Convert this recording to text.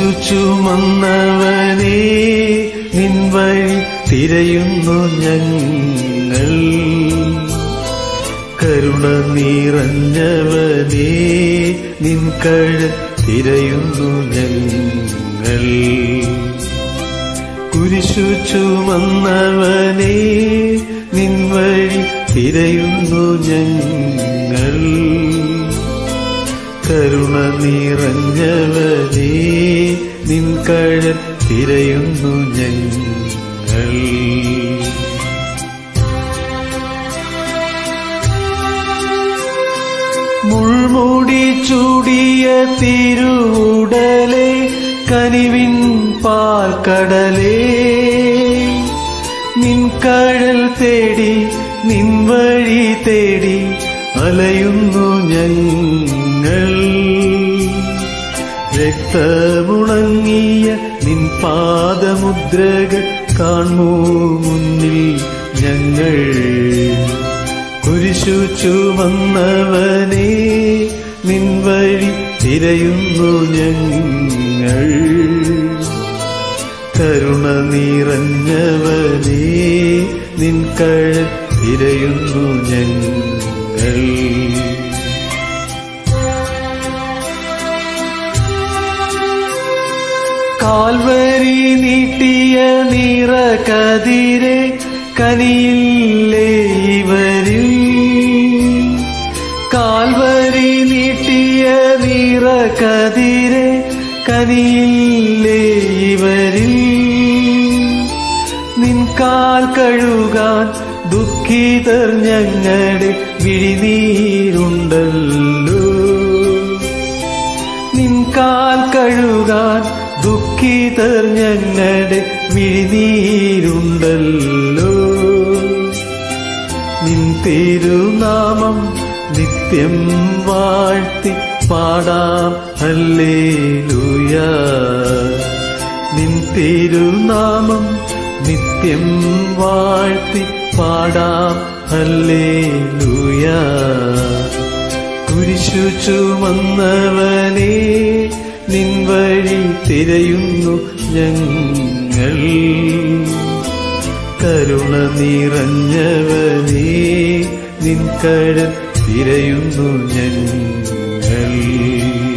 കുരിശു ചുമന്നവനെ നിൻ വഴി തിരയുന്നു ഞങ്ങൾ കരുണ നിറഞ്ഞവനെ നിൻ കഴ തിരയുന്നു ഞങ്ങൾ കുരിശു ചുമന്നവനെ നിൻ വഴി തിരയുന്നു ഞങ്ങൾ കരുണ നിറഞ്ഞവനെ നിൻ കഴ തിരയുന്നു ഞങ്ങൾ മുൾമുടി ചൂടിയ തിരുവുടലെ കനിവിൻ പാൽക്കടലേ നിൻ കഴൽ തേടി നിൻ വഴി തേടി അലയുന്നു ഞങ്ങൾ രക്തമുണങ്ങിയ നിൻ പാദമുദ്രകൾ കാണൂ മുന്നിൽ ഞങ്ങൾ കുരിശു ചുമന്നവനെ നിൻ വഴി തിരയുന്നു ഞങ്ങൾ കരുണ നിറഞ്ഞവനെ നിൻ കഴ തിരയുന്നു ഞങ്ങൾ കാൽവരി നീട്ടിയ നിറകതിരെ കനിയില്ലേ ഇവരിൽ കാൽവരി നീട്ടിയ നിറകതിരെ കനിയില്ലേ ഇവരിൽ നിൻ കാൽ കഴുകാൻ ദുഃഖിതർ ഞങ്ങളുടെ വിഴിനീരുണ്ടല്ലോ നിൻ കാൽ കഴുകാൻ ദുഃഖിതർ ഞങ്ങളുടെ വിഴിനീരുണ്ടല്ലോ നിൻ തിരുനാമം നിത്യം വാഴ്ത്തി പാടാം ഹല്ലേലൂയ നിൻ തിരുനാമം നിത്യം വാഴ്ത്തി പാടാം ഹല്ലേലൂയ കുരിശു ചുമന്നവനെ നിൻ വഴി തിരയുന്നു ഞങ്ങൾ കരുണ നിറഞ്ഞവനെ നിൻ കഴ തിരയുന്നു ഞങ്ങൾ